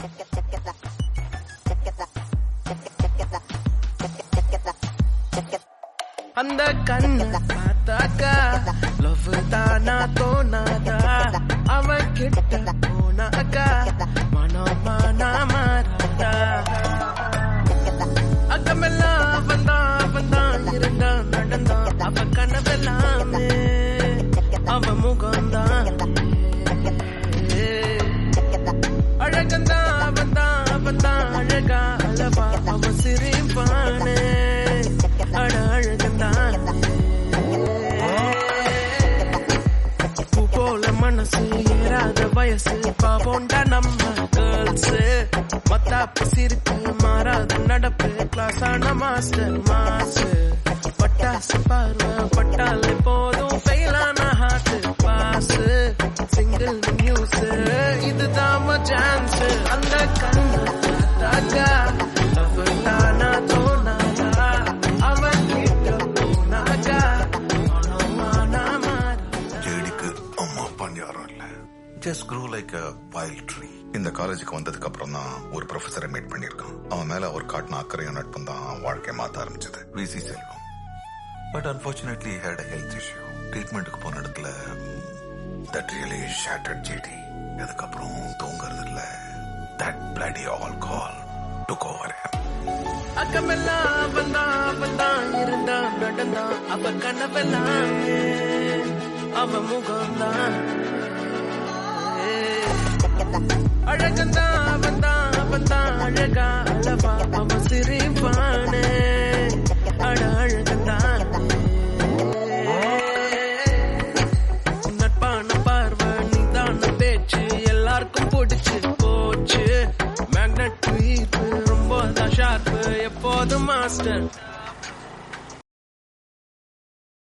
அந்த கண்ணு பார்த்தாக்கா லவ் தானா தோணாதா அவ கிட்ட போனாக்கா மனம் மானா மாறாதா அக்கமெல்லாம் அவன்தான் அவன்தான் இருந்தான் நடந்தான் அவ கனவெல்லாமே அவ முகம்தான் அழகந்தான் அவன்தான் அவன்தான் அழகா அளவா அவ சிரிப்பானே அட அழகந்தான் பூ போல மனசு ஏறாத வயசு பாவோண்டா நம்ம கேர்ள்ஸ் மத்தாப்பு சிரிப்பு மாறாத நடப்பு கிளாஸ் ஆன மாஸ்டர் மாசு பட்டாசு பார்வை பட்டாலே போதும் ஃபெயிலான ஹார்ட் பாஸ் சிங்கிள் நியூஸ் இதுதான் சான்ஸ் அந்த கண்ணு பார்த்தாக்கா love தானா தோணாதா அவன் கிட்ட போனாக்கா மனமானா மாறாதா ஜேடிக்கு அம்மா அப்பான்னு யாரும் இல்ல just grow like a wild tree இந்த காலேஜுக்கு வந்ததுக்கு அப்புறம் தான் ஒரு ப்ரொஃபஸரை மீட் பண்ணியிருக்கான் அவன் மேல அவர் காட்டின அக்கறையும் நட்பும் தான் அவன் வாழ்க்கையை மாத்த ஆரம்பிச்சது VC Selvam but unfortunately had a health issue ட்ரீட்மெண்ட்டுக்கு போன இடத்துல தட் ரியலி ஷேட்டட் ஜேடி அதுக்கப்புறம் தூங்குறது இல்ல that bloody all call took over அக்கமெல்லாம் அவன்தான் அவன்தான் இருந்தான் நடந்தான் அவ கனவெல்லாமே அவ முகம்தான் அழகந்தான் அவன்தான் அவன்தான் அழகா அளவா அவ சிரிப்பானே அட அழகந்தான் நட்பான பார்வை நீதான பேச்சு எல்லாருக்கும் பிடிச்சு போச்சு மேக்னெட் ஈர்ப்பு ரொம்ப ஷார்ப்பு எப்போதும் மாஸ்டர்